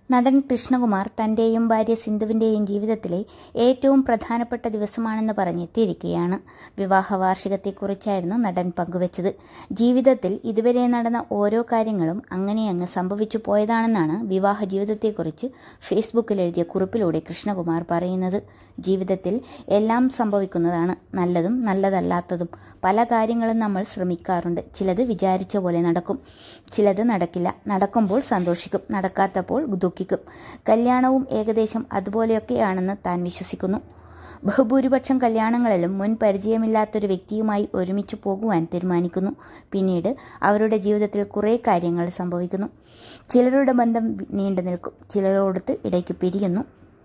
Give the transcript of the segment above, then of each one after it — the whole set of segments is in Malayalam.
നടൻ കൃഷ്ണകുമാർ തന്റെയും ഭാര്യ സിന്ധുവിന്റെയും ജീവിതത്തിലെ ഏറ്റവും പ്രധാനപ്പെട്ട ദിവസമാണെന്ന് പറഞ്ഞെത്തിയിരിക്കുകയാണ് വിവാഹ വാർഷികത്തെക്കുറിച്ചായിരുന്നു നടൻ പങ്കുവച്ചത് ജീവിതത്തിൽ ഇതുവരെ നടന്ന ഓരോ കാര്യങ്ങളും അങ്ങനെ അങ്ങ് സംഭവിച്ചു പോയതാണെന്നാണ് വിവാഹ ജീവിതത്തെക്കുറിച്ച് ഫേസ്ബുക്കിൽ എഴുതിയ കുറിപ്പിലൂടെ കൃഷ്ണകുമാർ പറയുന്നത് ജീവിതത്തിൽ എല്ലാം സംഭവിക്കുന്നതാണ് നല്ലതും നല്ലതല്ലാത്തതും പല കാര്യങ്ങളും നമ്മൾ ശ്രമിക്കാറുണ്ട് ചിലത് വിചാരിച്ച പോലെ നടക്കും ചിലത് നടക്കില്ല നടക്കുമ്പോൾ സന്തോഷിക്കും നടക്കാത്തപ്പോൾ ദുഃഖിക്കും കല്യാണവും ഏകദേശം അതുപോലെയൊക്കെയാണെന്ന് താൻ വിശ്വസിക്കുന്നു ബഹുഭൂരിപക്ഷം കല്യാണങ്ങളിലും മുൻ പരിചയമില്ലാത്തൊരു വ്യക്തിയുമായി ഒരുമിച്ച് പോകുവാൻ തീരുമാനിക്കുന്നു പിന്നീട് അവരുടെ ജീവിതത്തിൽ കുറേ കാര്യങ്ങൾ സംഭവിക്കുന്നു ചിലരുടെ ബന്ധം നീണ്ടു നിൽക്കും ചിലരോടത്ത് ഇടയ്ക്ക് പിരിയുന്നു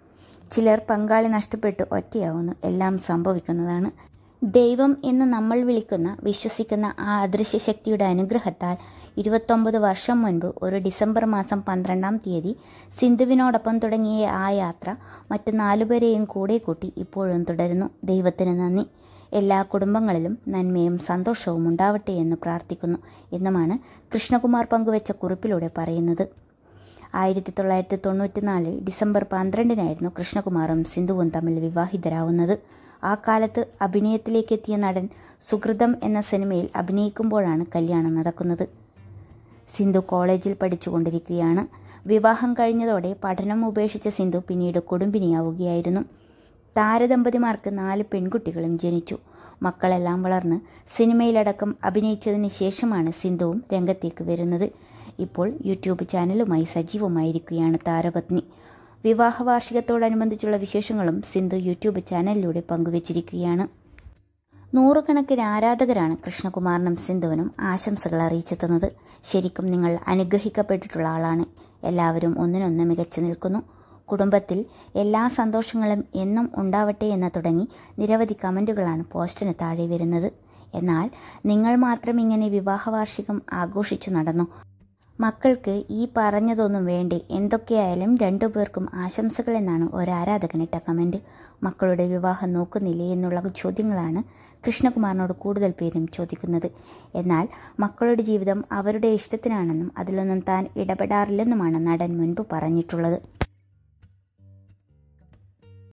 ചിലർ പങ്കാളി നഷ്ടപ്പെട്ട് ഒറ്റയാവുന്നു എല്ലാം സംഭവിക്കുന്നതാണ് ദൈവം എന്ന് നമ്മൾ വിളിക്കുന്ന വിശ്വസിക്കുന്ന ആ അദൃശ്യ ശക്തിയുടെ അനുഗ്രഹത്താൽ ഇരുപത്തൊമ്പത് വർഷം മുൻപ് ഒരു ഡിസംബർ മാസം പന്ത്രണ്ടാം തീയതി സിന്ധുവിനോടൊപ്പം തുടങ്ങിയ ആ യാത്ര മറ്റു നാലുപേരെയും കൂടെ കൂട്ടി ഇപ്പോഴും തുടരുന്നു ദൈവത്തിന് നന്ദി എല്ലാ കുടുംബങ്ങളിലും നന്മയും സന്തോഷവും ഉണ്ടാവട്ടെ എന്ന് പ്രാർത്ഥിക്കുന്നു എന്നുമാണ് കൃഷ്ണകുമാർ പങ്കുവച്ച കുറിപ്പിലൂടെ പറയുന്നത് ആയിരത്തി തൊള്ളായിരത്തി തൊണ്ണൂറ്റിനാല് ഡിസംബർ പന്ത്രണ്ടിനായിരുന്നു കൃഷ്ണകുമാറും സിന്ധുവും തമ്മിൽ വിവാഹിതരാവുന്നത് ആ കാലത്ത് അഭിനയത്തിലേക്ക് എത്തിയ നടൻ സുഹൃതം എന്ന സിനിമയിൽ അഭിനയിക്കുമ്പോഴാണ് കല്യാണം നടക്കുന്നത് സിന്ധു കോളേജിൽ പഠിച്ചുകൊണ്ടിരിക്കുകയാണ് വിവാഹം കഴിഞ്ഞതോടെ പഠനം ഉപേക്ഷിച്ച സിന്ധു പിന്നീട് കുടുംബിനിയാവുകയായിരുന്നു താരദമ്പതിമാർക്ക് നാല് പെൺകുട്ടികളും ജനിച്ചു മക്കളെല്ലാം വളർന്ന് സിനിമയിലടക്കം അഭിനയിച്ചതിന് ശേഷമാണ് സിന്ധുവും രംഗത്തേക്ക് വരുന്നത് ഇപ്പോൾ യൂട്യൂബ് ചാനലുമായി സജീവമായിരിക്കുകയാണ് താരപത്നി വിവാഹ വാർഷികത്തോടനുബന്ധിച്ചുള്ള വിശേഷങ്ങളും സിന്ധു യൂട്യൂബ് ചാനലിലൂടെ പങ്കുവച്ചിരിക്കുകയാണ് നൂറുകണക്കിന് ആരാധകരാണ് കൃഷ്ണകുമാറിനും സിന്ധുവിനും ആശംസകൾ അറിയിച്ചെത്തുന്നത് ശരിക്കും നിങ്ങൾ അനുഗ്രഹിക്കപ്പെട്ടിട്ടുള്ള ആളാണ് എല്ലാവരും ഒന്നിനൊന്ന് മികച്ചു നിൽക്കുന്നു കുടുംബത്തിൽ എല്ലാ സന്തോഷങ്ങളും എന്നും ഉണ്ടാവട്ടെ എന്ന് തുടങ്ങി നിരവധി കമൻറ്റുകളാണ് പോസ്റ്റിന് താഴെ വരുന്നത് എന്നാൽ നിങ്ങൾ മാത്രം ഇങ്ങനെ വിവാഹ വാർഷികം ആഘോഷിച്ചു നടന്നു മക്കൾക്ക് ഈ പറഞ്ഞതൊന്നും വേണ്ടേ എന്തൊക്കെയായാലും രണ്ടുപേർക്കും ആശംസകൾ എന്നാണ് ഒരു ആരാധകനിട്ട കമൻറ്റ് മക്കളുടെ വിവാഹം നോക്കുന്നില്ലേ എന്നുള്ള ചോദ്യങ്ങളാണ് കൃഷ്ണകുമാറിനോട് കൂടുതൽ പേരും ചോദിക്കുന്നത് എന്നാൽ മക്കളുടെ ജീവിതം അവരുടെ ഇഷ്ടത്തിനാണെന്നും അതിലൊന്നും താൻ ഇടപെടാറില്ലെന്നുമാണ് നടൻ മുൻപ് പറഞ്ഞിട്ടുള്ളത്